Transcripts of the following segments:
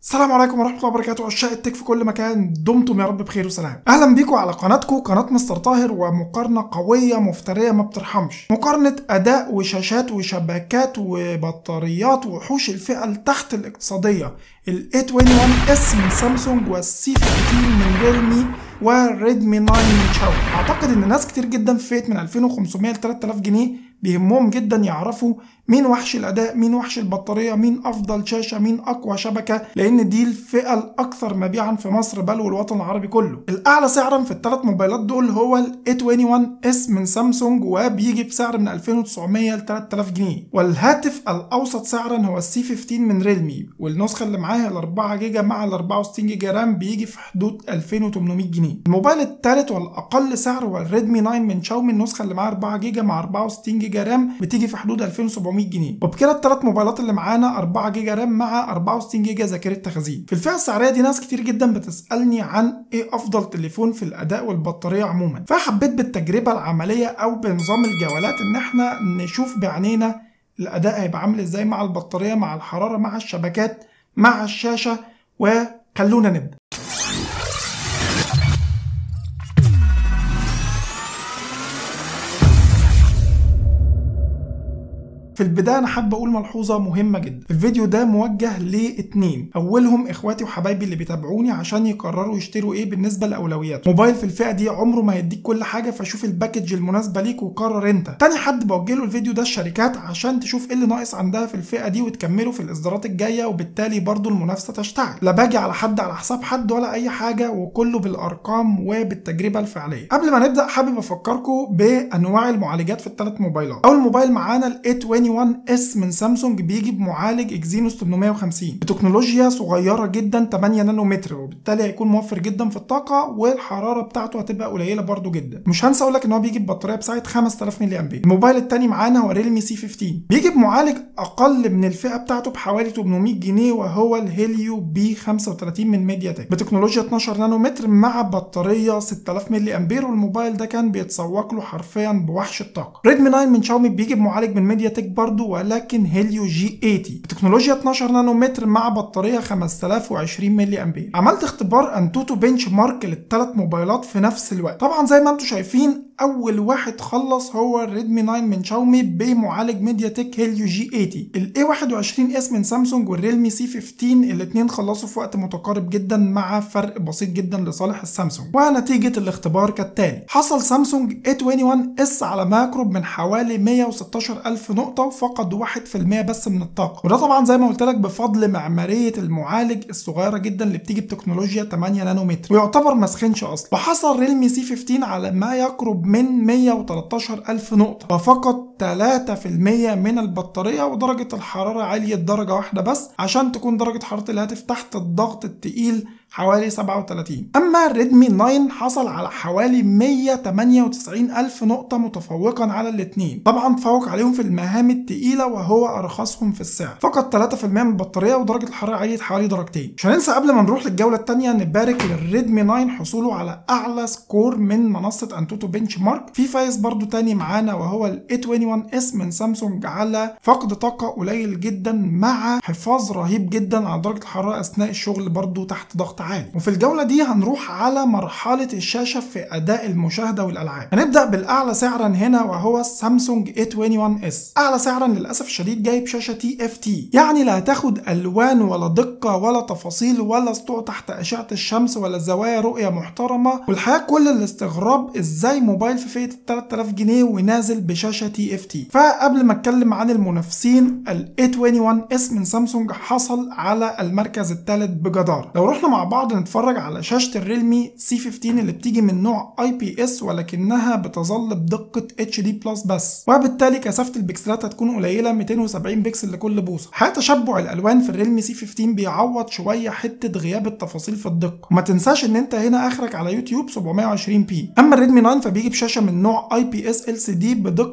السلام عليكم ورحمة الله وبركاته عشاق التك في كل مكان دمتم يا رب بخير وسلام أهلا بيكم على قناتكم قناة مستر طاهر ومقارنة قوية مفترية ما بترحمش مقارنة أداء وشاشات وشبكات وبطاريات وحوش الفئة التحت الاقتصادية ال A21S من سامسونج والسي 15 من ريلمي وريدمي 9 من شاومي اعتقد ان ناس كتير جدا في فئه من 2500 ل 3000 جنيه بيهمهم جدا يعرفوا مين وحش الاداء مين وحش البطاريه مين افضل شاشه مين اقوى شبكه لان دي الفئه الاكثر مبيعا في مصر بل والوطن العربي كله الاعلى سعرا في الثلاث موبايلات دول هو ال A21S من سامسونج وبيجي بسعر من 2900 ل 3000 جنيه والهاتف الاوسط سعرا هو السي 15 من ريلمي والنسخه اللي معاها ال 4 جيجا مع ال 64 جيجا رام بيجي في حدود 2800 جنيه الموبايل الثالث والاقل سعر هو الريدمي 9 من شاومي النسخه اللي معاها 4 جيجا مع 64 جيجا رام بتيجي في حدود 2700 جنيه وبكده الثلاث موبايلات اللي معانا 4 جيجا رام مع 64 جيجا ذاكره تخزين في الفئه السعريه دي ناس كتير جدا بتسالني عن ايه افضل تليفون في الاداء والبطاريه عموما فحبيت بالتجربه العمليه او بنظام الجولات ان احنا نشوف بعينينا الاداء هيبقى عامل ازاي مع البطاريه مع الحراره مع الشبكات مع الشاشه وخلونا نبدا في البدايه انا حابب اقول ملحوظه مهمه جدا الفيديو ده موجه لاتنين اولهم اخواتي وحبايبي اللي بيتابعوني عشان يقرروا يشتروا ايه بالنسبه لاولوياتهم موبايل في الفئه دي عمره ما هيديك كل حاجه فشوف الباكج المناسبه ليك وقرر انت تاني حد بوجه له الفيديو ده الشركات عشان تشوف ايه اللي ناقص عندها في الفئه دي وتكمله في الاصدارات الجايه وبالتالي برضو المنافسه تشتعل لا باجي على حد على حساب حد ولا اي حاجه وكله بالارقام وبالتجربه الفعليه قبل ما نبدا حابب افكركم بانواع المعالجات في الثلاث موبايلات اول موبايل معانا ال 8 21 اس من سامسونج بيجي بمعالج اكزينوس 850 بتكنولوجيا صغيره جدا 8 نانومتر وبالتالي هيكون موفر جدا في الطاقه والحراره بتاعته هتبقى قليله برده جدا مش هنسى اقول لك ان هو بيجي ببطاريه بسعه 5000 ملي امبير الموبايل الثاني معانا هو ريلمي سي 15 بيجي بمعالج اقل من الفئه بتاعته بحوالي 800 جنيه وهو الهيليو بي 35 من ميديا تك بتكنولوجيا 12 نانومتر مع بطاريه 6000 ملي امبير والموبايل ده كان بيتسوق له حرفيا بوحش الطاقه ريدمي 9 من شاومي بيجي بمعالج من ميديا تك برضه ولكن هيليو جي 80 بتكنولوجيا 12 نانومتر مع بطاريه 5020 ملي امبير عملت اختبار انتوتو بنش مارك للثلاث موبايلات في نفس الوقت طبعا زي ما انتم شايفين اول واحد خلص هو الريدمي 9 من شاومي بمعالج ميديا تك هيليو جي 80 الاي 21 اس من سامسونج والريلمي سي 15 الاثنين خلصوا في وقت متقارب جدا مع فرق بسيط جدا لصالح السامسونج ونتيجه الاختبار كالتالي حصل سامسونج A21 اس على ما يقرب من حوالي 116 الف نقطه وفقد 1% بس من الطاقه وده طبعا زي ما قلت لك بفضل معماريه المعالج الصغيره جدا اللي بتيجي بتكنولوجيا 8 نانومتر ويعتبر ما سخنش اصلا وحصل ريلمي سي 15 على ما يقرب من 113 ألف نقطة وفقط 3% من البطارية ودرجة الحرارة عالية درجة واحدة بس عشان تكون درجة حرارة الهاتف تحت الضغط التقيل حوالي 37 أما الريدمي 9 حصل على حوالي 198 ألف نقطة متفوقا على الاثنين طبعا تفوق عليهم في المهام التقيلة وهو أرخصهم في السعر فقط 3% من البطارية ودرجة الحرارة عليت حوالي درجتين مش هننسى قبل ما نروح للجولة الثانية نبارك للريدمي 9 حصوله على أعلى سكور من منصة أنتوتو بنش مارك في فايز برضو تاني معانا وهو ال A21S من سامسونج على فقد طاقة قليل جدا مع حفاظ رهيب جدا على درجة الحرارة أثناء الشغل برضو تحت ضغط عالي وفي الجولة دي هنروح على مرحلة الشاشة في أداء المشاهدة والألعاب هنبدأ بالأعلى سعرا هنا وهو السامسونج A21S أعلى سعرا للأسف الشديد جايب شاشة تي اف تي يعني لا هتاخد ألوان ولا دقة ولا تفاصيل ولا سطوع تحت أشعة الشمس ولا زوايا رؤية محترمة والحقيقة كل الاستغراب ازاي موبايل في فئة 3000 جنيه ونازل بشاشة تي اف تي فقبل ما اتكلم عن المنافسين ال A21S من سامسونج حصل على المركز الثالث بجدارة لو رحنا مع بعض نتفرج على شاشة الريلمي سي 15 اللي بتيجي من نوع اي بي اس ولكنها بتظل بدقة اتش دي بلس بس وبالتالي كثافة البكسلات هتكون قليلة 270 بكسل لكل بوصة حتى تشبع الالوان في الريلمي سي 15 بيعوض شوية حتة غياب التفاصيل في الدقة وما تنساش ان انت هنا اخرك على يوتيوب 720 بي اما الريدمي 9 فبيجي بشاشة من نوع اي بي اس ال سي دي بدقة فول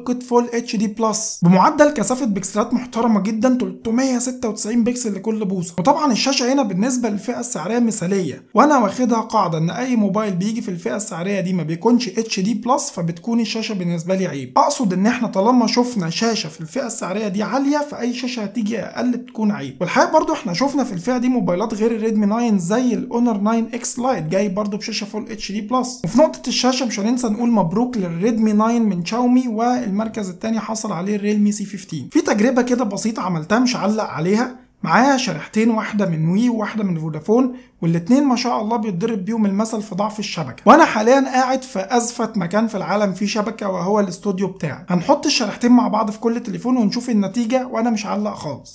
اتش دي بلس بمعدل كثافه بكسلات محترمه جدا 396 بكسل لكل بوصه وطبعا الشاشه هنا بالنسبه للفئه السعريه مثاليه وانا واخدها قاعده ان اي موبايل بيجي في الفئه السعريه دي ما بيكونش اتش دي بلس فبتكون الشاشه بالنسبه لي عيب اقصد ان احنا طالما شفنا شاشه في الفئه السعريه دي عاليه فاي شاشه هتيجي اقل بتكون عيب والحقيقه برضو احنا شفنا في الفئه دي موبايلات غير الريدمي 9 زي الاونر 9 اكس لايت جاي برضو بشاشه فول اتش دي بلس وفي نقطه الشاشه مش هننسى نقول مبروك للريدمي 9 من شاومي والمركز الثاني حصل عليه الريلمي سي 15 في تجربه كده بسيطه عملتها مش هعلق عليها معايا شريحتين واحده من وي وواحده من فودافون والاتنين ما شاء الله بيتضرب بيهم المثل في ضعف الشبكه وانا حاليا قاعد في ازفت مكان في العالم فيه شبكه وهو الاستوديو بتاعي هنحط الشريحتين مع بعض في كل تليفون ونشوف النتيجه وانا مش هعلق خالص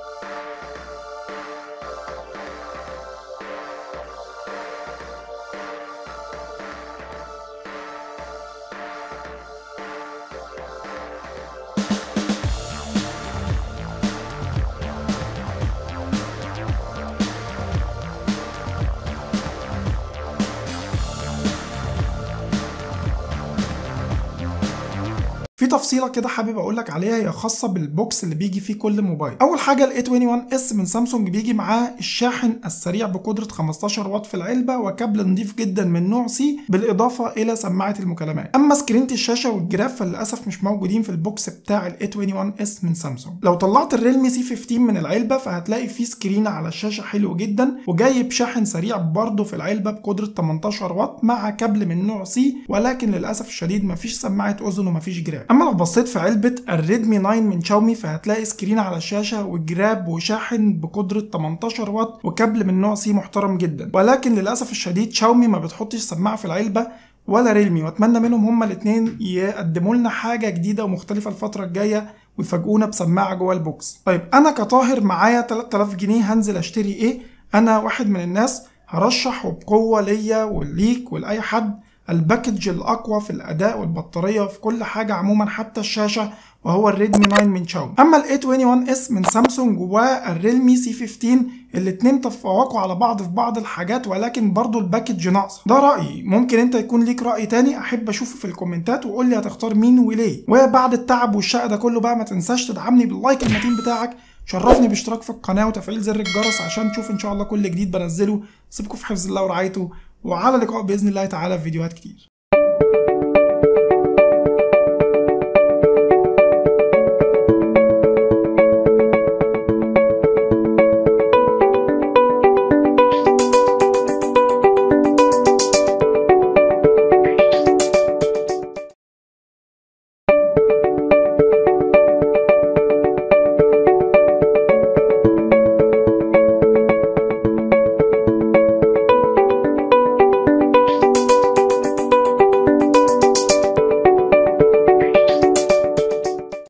في تفصيله كده حابب اقول لك عليها هي خاصه بالبوكس اللي بيجي فيه كل موبايل اول حاجه ال A21 اس من سامسونج بيجي معاه الشاحن السريع بقدره 15 واط في العلبه وكابل نضيف جدا من نوع سي بالاضافه الى سماعه المكالمات اما سكرينه الشاشه والجراف فللاسف مش موجودين في البوكس بتاع ال A21 اس من سامسونج لو طلعت الريلمي سي 15 من العلبه فهتلاقي فيه سكرين على الشاشه حلو جدا وجايب شاحن سريع برضه في العلبه بقدره 18 واط مع كابل من نوع سي ولكن للاسف الشديد مفيش سماعه اذن ومفيش جراف اما لو بصيت في علبه الريدمي 9 من شاومي فهتلاقي سكرين على الشاشه وجراب وشاحن بقدره 18 واط وكابل من نوع سي محترم جدا ولكن للاسف الشديد شاومي ما بتحطش سماعه في العلبه ولا ريلمي واتمنى منهم هما الاثنين يقدموا لنا حاجه جديده ومختلفه الفتره الجايه ويفاجئونا بسماعه جوه البوكس طيب انا كطاهر معايا 3000 جنيه هنزل اشتري ايه انا واحد من الناس هرشح وبقوه ليا وليك ولاي حد الباكج الاقوى في الاداء والبطاريه وفي كل حاجه عموما حتى الشاشه وهو الريدمي 9 من شاومي اما ال A21 اس من سامسونج والريلمي سي 15 الاتنين تفوقوا على بعض في بعض الحاجات ولكن برضو الباكج ناقصه ده رايي ممكن انت يكون ليك راي تاني احب اشوفه في الكومنتات وقول لي هتختار مين وليه وبعد التعب والشقه ده كله بقى ما تنساش تدعمني باللايك المتين بتاعك شرفني باشتراك في القناه وتفعيل زر الجرس عشان تشوف ان شاء الله كل جديد بنزله سيبكم في حفظ الله ورعايته وعلى لقاء باذن الله تعالى في فيديوهات كتير